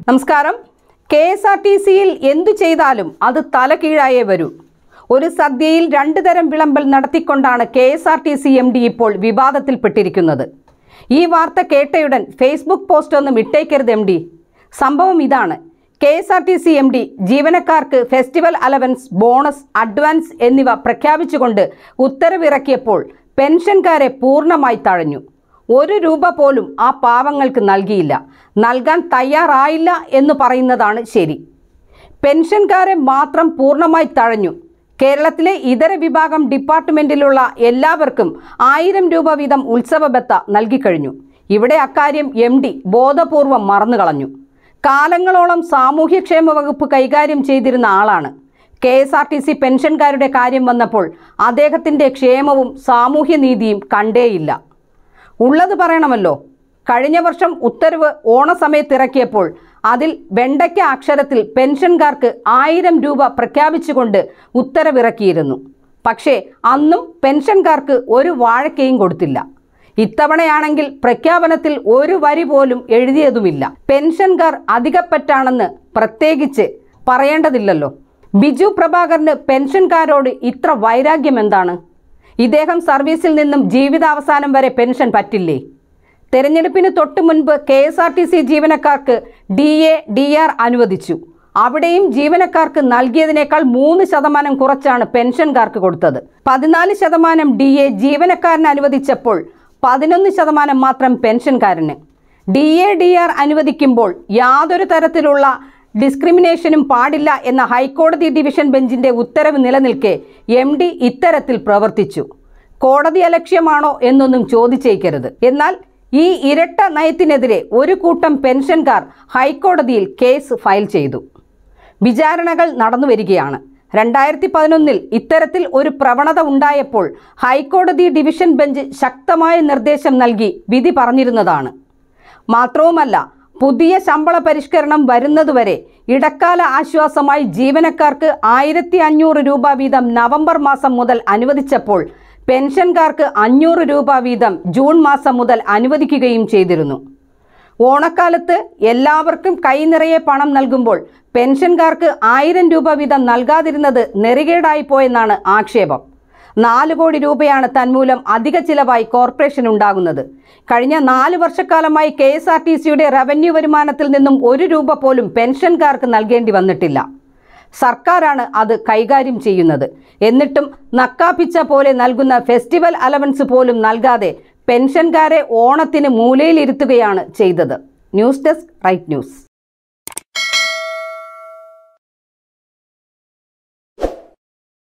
നമസ്കാരം K S R T സിയിൽ എന്തു ചെയ്താലും അത് തലകീഴായേ വരൂ ഒരു സദ്യയിൽ രണ്ടു തരം വിളമ്പൽ നടത്തിക്കൊണ്ടാണ് K S R KSRTC MD ഇപ്പോൾ വിവാദത്തിൽപ്പെട്ടിരിക്കുന്നത് ഈ വാർത്ത കേട്ടയുടൻ ഫേസ്ബുക്ക് പോസ്റ്റ് ഒന്നും ഇട്ടേക്കരുത് എം ഡി സംഭവം ഇതാണ് K S R KSRTC MD ജീവനക്കാർക്ക് ഫെസ്റ്റിവൽ അലവൻസ് ബോണസ് അഡ്വാൻസ് എന്നിവ പ്രഖ്യാപിച്ചുകൊണ്ട് ഉത്തരവിറക്കിയപ്പോൾ പെൻഷൻകാരെ പൂർണ്ണമായി തഴഞ്ഞു ഒരു രൂപ പോലും ആ പാവങ്ങൾക്ക് നൽകിയില്ല നൽകാൻ തയ്യാറായില്ല എന്ന് പറയുന്നതാണ് ശരി പെൻഷൻകാരെ മാത്രം പൂർണ്ണമായി തഴഞ്ഞു കേരളത്തിലെ ഇതര വിഭാഗം ഡിപ്പാർട്ട്മെന്റിലുള്ള എല്ലാവർക്കും ആയിരം രൂപ വീതം ഉത്സവ ബത്ത നൽകിക്കഴിഞ്ഞു ഇവിടെ അക്കാര്യം എം ഡി ബോധപൂർവം മറന്നുകളഞ്ഞു കാലങ്ങളോളം സാമൂഹ്യക്ഷേമ വകുപ്പ് കൈകാര്യം ചെയ്തിരുന്ന ആളാണ് K S R KSRTC പെൻഷൻകാരുടെ കാര്യം വന്നപ്പോൾ അദ്ദേഹത്തിൻ്റെ ക്ഷേമവും സാമൂഹ്യനീതിയും കണ്ടേയില്ല ഉള്ളത് പറയണമല്ലോ കഴിഞ്ഞ വർഷം ഉത്തരവ് ഓണസമയത്ത് ഇറക്കിയപ്പോൾ അതിൽ വെണ്ടയ്ക്ക അക്ഷരത്തിൽ പെൻഷൻകാർക്ക് ആയിരം രൂപ പ്രഖ്യാപിച്ചുകൊണ്ട് ഉത്തരവിറക്കിയിരുന്നു പക്ഷേ അന്നും പെൻഷൻകാർക്ക് ഒരു വാഴക്കയും കൊടുത്തില്ല ഇത്തവണയാണെങ്കിൽ പ്രഖ്യാപനത്തിൽ ഒരു വരി പോലും എഴുതിയതുമില്ല പെൻഷൻകാർ അധികപ്പറ്റാണെന്ന് പ്രത്യേകിച്ച് പറയേണ്ടതില്ലല്ലോ ബിജു പ്രഭാകറിന് പെൻഷൻകാരോട് ഇത്ര വൈരാഗ്യം എന്താണ് ഇദ്ദേഹം സർവീസിൽ നിന്നും ജീവിതാവസാനം വരെ പെൻഷൻ പറ്റില്ലേ തെരഞ്ഞെടുപ്പിന് തൊട്ടു മുൻപ് K S R KSRTC ജീവനക്കാർക്ക് ഡി എ ഡി ആർ അനുവദിച്ചു അവിടെയും ജീവനക്കാർക്ക് നൽകിയതിനേക്കാൾ മൂന്ന് ശതമാനം കുറച്ചാണ് പെൻഷൻകാർക്ക് കൊടുത്തത് പതിനാല് ശതമാനം ഡി എ ജീവനക്കാരന് അനുവദിച്ചപ്പോൾ പതിനൊന്ന് ശതമാനം മാത്രം പെൻഷൻകാരന് ഡി എ ഡി ആർ അനുവദിക്കുമ്പോൾ യാതൊരു തരത്തിലുള്ള ഡിസ്ക്രിമിനേഷനും പാടില്ല എന്ന ഹൈക്കോടതി ഡിവിഷൻ ബെഞ്ചിന്റെ ഉത്തരവ് നിലനിൽക്കെ എം ഡി ഇത്തരത്തിൽ പ്രവർത്തിച്ചു കോടതി അലക്ഷ്യമാണോ എന്നൊന്നും ചോദിച്ചേക്കരുത് എന്നാൽ ഈ ഇരട്ട നയത്തിനെതിരെ ഒരു കൂട്ടം പെൻഷൻകാർ ഹൈക്കോടതിയിൽ കേസ് ഫയൽ ചെയ്തു വിചാരണകൾ നടന്നു വരികയാണ് രണ്ടായിരത്തി പതിനൊന്നിൽ ഇത്തരത്തിൽ ഒരു പ്രവണത ഉണ്ടായപ്പോൾ ഹൈക്കോടതി ഡിവിഷൻ ബെഞ്ച് ശക്തമായ നിർദ്ദേശം നൽകി വിധി പറഞ്ഞിരുന്നതാണ് മാത്രവുമല്ല പുതിയ ശമ്പള പരിഷ്കരണം വരുന്നതുവരെ ഇടക്കാല ആശ്വാസമായി ജീവനക്കാർക്ക് ആയിരത്തി അഞ്ഞൂറ് രൂപ വീതം നവംബർ മാസം മുതൽ അനുവദിച്ചപ്പോൾ പെൻഷൻകാർക്ക് അഞ്ഞൂറ് രൂപ വീതം ജൂൺ മാസം മുതൽ അനുവദിക്കുകയും ചെയ്തിരുന്നു ഓണക്കാലത്ത് എല്ലാവർക്കും കൈനിറയെ പണം നൽകുമ്പോൾ പെൻഷൻകാർക്ക് ആയിരം രൂപ വീതം നൽകാതിരുന്നത് നെറികേടായി പോയെന്നാണ് ആക്ഷേപം നാല് കോടി രൂപയാണ് തന്മൂലം അധിക ചിലവായി കോർപ്പറേഷൻ ഉണ്ടാകുന്നത് കഴിഞ്ഞ നാല് വർഷക്കാലമായി കെ എസ് ആർ ടി സിയുടെ റവന്യൂ വരുമാനത്തിൽ നിന്നും ഒരു രൂപ പോലും പെൻഷൻകാർക്ക് നൽകേണ്ടി വന്നിട്ടില്ല സർക്കാരാണ് അത് കൈകാര്യം ചെയ്യുന്നത് എന്നിട്ടും നക്കാപ്പിച്ച പോലെ നൽകുന്ന ഫെസ്റ്റിവൽ അലവൻസ് പോലും നൽകാതെ പെൻഷൻകാരെ ഓണത്തിന് മൂലയിലിരുത്തുകയാണ് ചെയ്തത് ന്യൂസ് ഡെസ്ക് റൈറ്റ് ന്യൂസ്